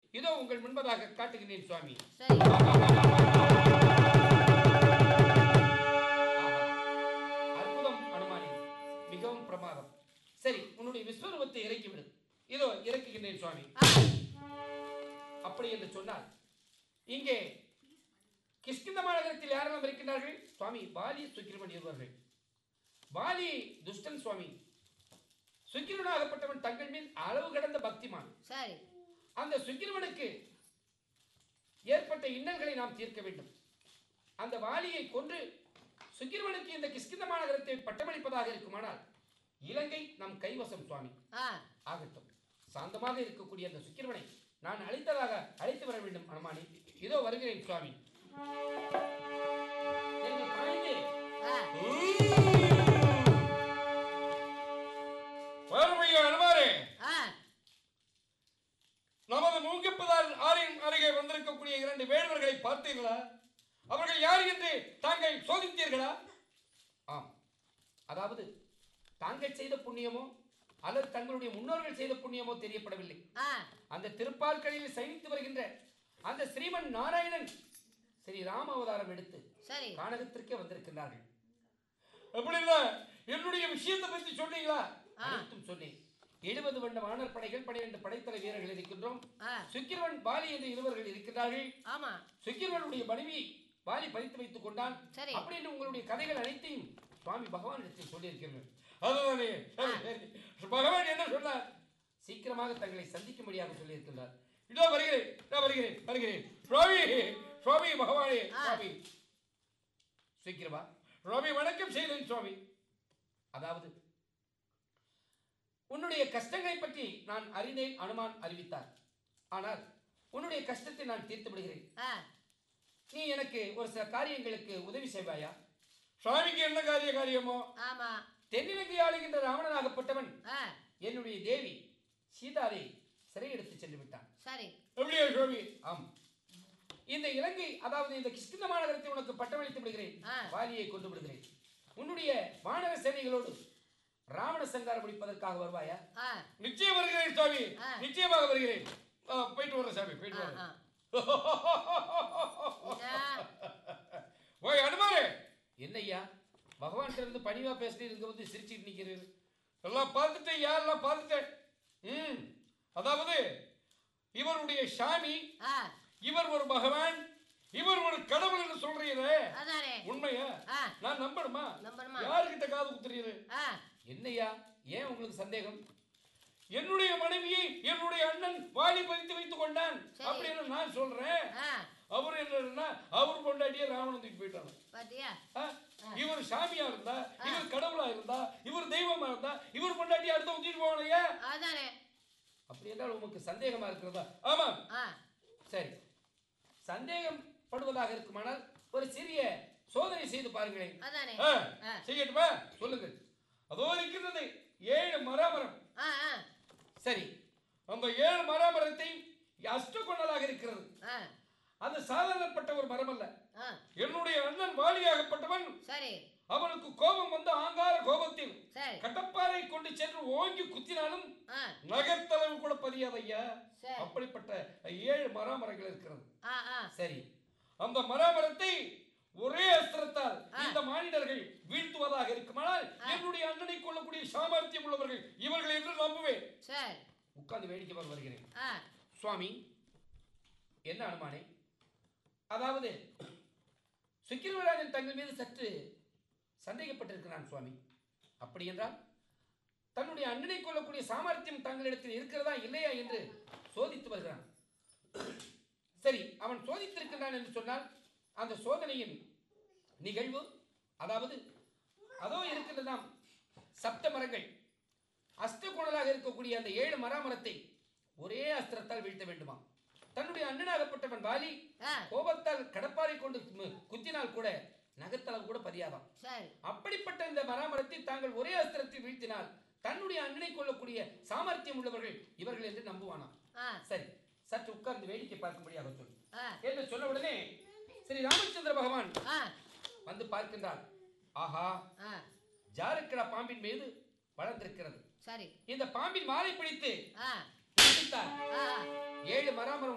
இதோ உங்கள் முன்பதாக காட்டுகிறேன் சுவாமி சரி அற்புதம் அனுமானி மிகவும் பிரமாதம் சரி உன்னுடைய விஸ்வரூபத்தை இறக்கிவிடு இதோ இறக்குகின்றேன் சுவாமி ஆ, அப்படி என்று சொன்னால் இங்கே கிஷ்கிந்த மாநகரத்தில் யாரெல்லாம் இருக்கின்றார்கள் சுவாமி பாலி சுக்கிரமன் இருவர்கள் பாலி துஷ்டன் சுவாமி சுக்கிரவனாகப்பட்டவன் தங்கள் மீது அளவு கடந்த பக்திமான் சரி அந்த சுக்கிரவனுக்கு ஏற்பட்ட இன்னல்களை நாம் தீர்க்க வேண்டும் அந்த வாலியை கொன்று சுக்கிரவனுக்கு இந்த கிஷ்கிந்த மாநகரத்தை பட்டமளிப்பதாக இருக்குமானால் இலங்கை நம் கைவசம் சுவாமி ஆ ஆகட்டும் சாந்தமாக இருக்கக்கூடிய அந்த சுக்கிரவனை நான் அழைத்ததாக அழைத்து வர வேண்டும் அனுமானி இதோ வருகிறேன் சுவாமி எங்கள் தாய்ந்தே, ஆ வறுமையா அனுமாரே ஆ நமது மூங்கப்பதால் ஆறின் அருகே வந்திருக்கக்கூடிய இரண்டு வேடுவர்களை பார்த்தீர்களா அவர்கள் யார் என்று தாங்கள் சோதித்தீர்களா ஆம் அதாவது தாங்கள் செய்த புண்ணியமோ அல்லது தங்களுடைய முன்னோர்கள் செய்த புண்ணியமோ தெரியப்படவில்லை ஆ அந்த திருப்பால்களில் சயனித்து வருகின்ற அந்த ஸ்ரீமன் நாராயணன் ஸ்ரீ ராம அவதாரம் எடுத்து சரி கானகத்திற்கே வந்திருக்கின்றார்கள் அப்படின்னா என்னுடைய விஷயத்தை பற்றி சொன்னீங்களா ஆ. அனைத்தும் சொன்னேன் எழுபது வண்ண வானர் படைகள் பன்னிரண்டு படைத்தலை வீரர்கள் இருக்கின்றோம் ஆ சுக்கிரவன் பாலி என்று இருவர்கள் இருக்கின்றார்கள் ஆமா சுக்கிரவனுடைய மனைவி பாலி பறித்து வைத்துக் கொண்டான் சரி. அப்படி என்று உங்களுடைய கதைகள் அனைத்தையும் சுவாமி பகவான் இடத்தில் சொல்லியிருக்கிறேன் அதுதானே சரி, சரி. பகவான் என்ன சொன்னார் சீக்கிரமாக தங்களை சந்திக்கும்படியாக சொல்லியிருக்கின்றார் இதோ வருகிறேன் இதோ வருகிறேன் வருகிறேன் சுவாமி சுவாமி பகவானே ஆ. சுவாமி சீக்கிரமா சுவாமி வணக்கம் செய்தேன் சுவாமி அதாவது உன்னுடைய கஷ்டங்களை பற்றி நான் அறிந்தேன் அனுமான் அறிவித்தார் ஆனால் உன்னுடைய கஷ்டத்தை நான் தீர்த்து விடுகிறேன் ஆ நீ எனக்கு ஒரு சில காரியங்களுக்கு உதவி செய்வாயா சுவாமிக்கு என்ன காரிய காரியமோ ஆமா தென்னிலங்கை ஆளுகின்ற ராவணனாகப்பட்டவன் ஆ என்னுடைய தேவி சீதாவை சிறையெடுத்து சென்று விட்டான் சரி எப்படியா சுவாமி ஆம் இந்த இலங்கை அதாவது இந்த கிஷ்கிந்த மாநகரத்தை உனக்கு பட்டமளித்து விடுகிறேன் ஆ. வாலியை கொண்டு விடுகிறேன் உன்னுடைய வானர சேனைகளோடு ராவண சங்காரம் முடிப்பதற்காக வருவாயா ஆ நிச்சயம் வருகிறேன் சுவாமி ஆ. நிச்சயமாக வருகிறேன் ஆ, போயிட்டு வரேன் சாமி போயிட்டு ஆ வரேன் ஆ என்ன? ஓய் அனுமாரே என்னய்யா பகவான் இருந்து பணிவா பேசுறீங்க இங்க வந்து சிரிச்சுட்டு நிக்கிறீரு எல்லாம் பார்த்துட்டேன் யாரெல்லாம் பார்த்துட்டேன் ம் அதாவது இவருடைய சாமி ஆ இவர் ஒரு பகவான் இவர் ஒரு கடவுள் என்று சொல்றீரே அதானே உண்மையா ஆ நான் நம்பணுமா நம்பணுமா யாருக்கிட்ட காது குத்துறீரு ஆ என்னய்யா ஏன் உங்களுக்கு சந்தேகம் என்னுடைய மனைவியை என்னுடைய அண்ணன் வாலி பறித்து வைத்துக் கொண்டான் சரி. அப்படின்னு நான் சொல்றேன் ஆ அவர் என்னன்னா அவர் கொண்டாடியே ராவணன் தூக்கி போயிட்டாங்க பாத்தியா ஆ? இவர் சாமியா இருந்தா இவர் கடவுளா இருந்தா இவர் தெய்வமா இருந்தா இவர் கொண்டாடி அடுத்த ஊத்திட்டு போவானையா அதானே அப்படி என்றால் உமக்கு சந்தேகமா இருக்கிறதா ஆமா ஆ சரி சந்தேகம் படுவதாக இருக்குமானால் ஒரு சிறிய சோதனை செய்து பாருங்களேன் அதானே ஆ, ஆ. செய்யட்டுமா சொல்லுங்கள் அதோ இருக்கின்றது ஏழு மராமரம் ஆ ஆ சரி அந்த ஏழு மராமரத்தை அஷ்டகொண்டலாக இருக்கிறது ஆ அது சாதாரணப்பட்ட ஒரு மரம் அல்ல ஆ என்னுடைய அண்ணன் வாலியாகப்பட்டவன் சரி அவனுக்கு கோபம் வந்து ஆங்கார கோபத்தில் சரி கடப்பாரை கொண்டு சென்று ஓங்கி குத்தினாலும் ஆ நகர்த்தளவு கூட பதியாதையா சரி அப்படிப்பட்ட ஏழு மராமரங்கள் இருக்கிறது ஆ ஆ சரி அந்த மராமரத்தை ஒரே அஸ்திரத்தால் இந்த மானிடர்கள் வீழ்த்துவதாக இருக்குமானால் என்னுடைய அண்ணனை கொள்ளக்கூடிய சாமர்த்தியம் உள்ளவர்கள் இவர்கள் என்று நம்புவேன் சரி உட்கார்ந்து வேடிக்கை பார்க்க வருகிறேன் ஆ சுவாமி என்ன அனுமானே அதாவது சுக்கிரவராஜன் தங்கள் மீது சற்று சந்தேகப்பட்டிருக்கிறான் சுவாமி அப்படி என்றால் தன்னுடைய அண்ணனை கொள்ளக்கூடிய சாமர்த்தியம் தங்களிடத்தில் இருக்கிறதா இல்லையா என்று சோதித்து வருகிறான் சரி அவன் சோதித்திருக்கிறான் என்று சொன்னால் அந்த சோதனையின் நிகழ்வு அதாவது அதோ இருக்கின்றதாம் சப்த மரங்கள் அஷ்டகோணலாக இருக்கக்கூடிய அந்த ஏழு மராமரத்தை ஒரே அஸ்திரத்தால் வீழ்த்த வேண்டுமா தன்னுடைய அண்ணனாகப்பட்டவன் வாலி ஆ கோபத்தால் கடப்பாரை கொண்டு மு- குத்தினால் கூட நகத்தளவு கூட பதியாதாம் சரி அப்படிப்பட்ட இந்த மராமரத்தை தாங்கள் ஒரே அஸ்திரத்தில் வீழ்த்தினால் தன்னுடைய அண்ணனை கொள்ளக்கூடிய சாமர்த்தியம் உள்ளவர்கள் இவர்கள் என்று நம்புவானாம் ஆ சரி சற்று உட்கார்ந்து வேடிக்கை பார்க்கும்படியாக சொல் ஆ என்று சொன்ன உடனே ஸ்ரீ ராமச்சந்திர பகவான் ஆ வந்து பார்க்கின்றார் ஆஹா ஆ ஜாரக்கிடா பாம்பின் மீது வளர்ந்திருக்கிறது சரி இந்த பாம்பின் மாலை பிடித்து ஆ பிடித்தார் ஆ ஏழு மராமரம்